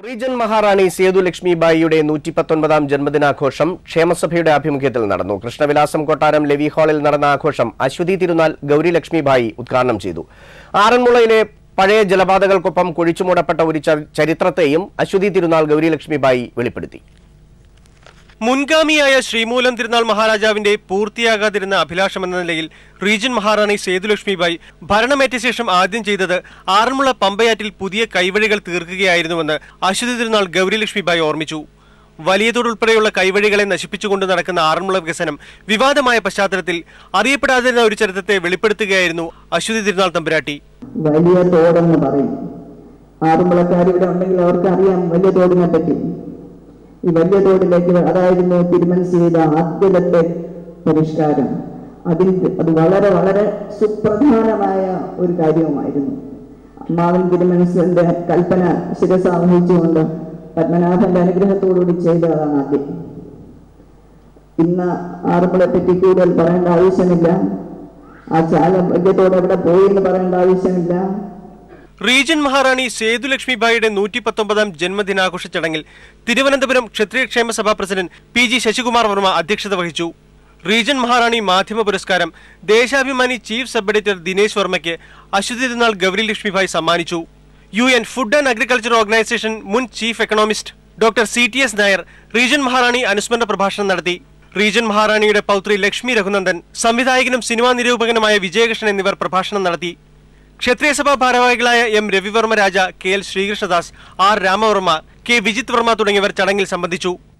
region മഹാറാണി സേതു ലക്ഷ്മിബായിയുടെ നൂറ്റി പത്തൊൻപതാം ജന്മദിനാഘോഷം ക്ഷേമസഭയുടെ ആഭിമുഖ്യത്തിൽ നടന്നു കൃഷ്ണവിലാസം കൊട്ടാരം ലെവി ഹാളിൽ നടന്ന ആഘോഷം അശ്വതി തിരുനാൾ ഗൗരി ലക്ഷ്മിബായി ഉദ്ഘാടനം ചെയ്തു ആറന്മുളയിലെ പഴയ ജലപാതകൾക്കൊപ്പം കുഴിച്ചുമൂടപ്പെട്ട ഒരു ച- ചരിത്രത്തെയും അശ്വതി തിരുനാൾ ഗൗരി ലക്ഷ്മിബായി വെളിപ്പെടുത്തി മുൻഗാമിയായ ശ്രീമൂലം തിരുനാൾ മഹാരാജാവിന്റെ പൂർത്തിയാകാതിരുന്ന അഭിലാഷമെന്ന നിലയിൽ റീജൻ മഹാറാണി സേതുലക്ഷ്മിബായി ഭരണമേറ്റ ശേഷം ആദ്യം ചെയ്തത് ആറന്മുള പമ്പയാറ്റിൽ പുതിയ കൈവഴികൾ തീർക്കുകയായിരുന്നുവെന്ന് അശ്വതി തിരുനാൾ ഗൗരിലക്ഷ്മിബായി ഓർമ്മിച്ചു വലിയതോടുൾപ്പെടെയുള്ള കൈവഴികളെ നശിപ്പിച്ചുകൊണ്ട് നടക്കുന്ന ആറന്മുള വികസനം വിവാദമായ പശ്ചാത്തലത്തിൽ അറിയപ്പെടാതിരുന്ന ഒരു ചരിത്രത്തെ വെളിപ്പെടുത്തുകയായിരുന്നു അശ്വതി തിരുനാൾ തമ്പുരാട്ടി വലിയ തോടെന്ന് പറയും ആറുമ്പളക്കാർ ഇവിടെ ഉണ്ടെങ്കിൽ അവർക്ക് അറിയാം വലിയ തോടിനെ പറ്റി ഈ വലിയ തോടിലേക്ക് അതായിരുന്നു തിരുമനസിയുടെ ആദ്യത്തെ പരിഷ്കാരം അതിൽ അത് വളരെ വളരെ സുപ്രധാനമായ ഒരു കാര്യവുമായിരുന്നു അമ്മാവൻ തിരുമനസിന്റെ കൽപ്പന ശിരസാവഹിച്ചുകൊണ്ട് പത്മനാഭന്റെ അനുഗ്രഹത്തോടുകൂടി ചെയ്തതാണ് ആദ്യം ഇന്ന് ആറുമ്പളെ പറ്റി കൂടുതൽ പറയേണ്ട ആവശ്യമില്ല ആ ചാല വലിയത്തോട് എവിടെ പോയി എന്ന് പറയേണ്ട ആവശ്യമില്ല റീജൻ മഹാറാണി സേതുലക്ഷ്മിബായിയുടെ നൂറ്റി പത്തൊമ്പതാം ജന്മദിനാഘോഷ ചടങ്ങിൽ Thiruvananthapuram Kshatriya Kshema Sabha president P G Sasikumar Varma അധ്യക്ഷത വഹിച്ചു റീജൻ മഹാറാണി മാധ്യമ പുരസ്കാരം Deshabhimani chief sub editor Dinesh വർമ്മയ്ക്ക് അശ്വതി തിരുനാൾ ഗൗരി ലക്ഷ്മിഭായ് സമ്മാനിച്ചു U N food and agriculture organisation മുൻ chief economist doctor C T S Nair regent Maharani അനുസ്മരണ പ്രഭാഷണം നടത്തി റീജൻ മഹാറാണിയുടെ പൗത്രി ലക്ഷ്മി രഘുനന്ദൻ സംവിധായകനും സിനിമാ നിരൂപകനുമായ വിജയകൃഷ്ണൻ എന്നിവർ പ്രഭാഷണം നടത്തി ക്ഷത്രിയസഭാ ഭാരവാഹികളായ M Ravivarma Raja K L Sreekrishnadas R Ramavarma K Vijith Varma തുടങ്ങിയവർ ചടങ്ങിൽ സംബന്ധിച്ചു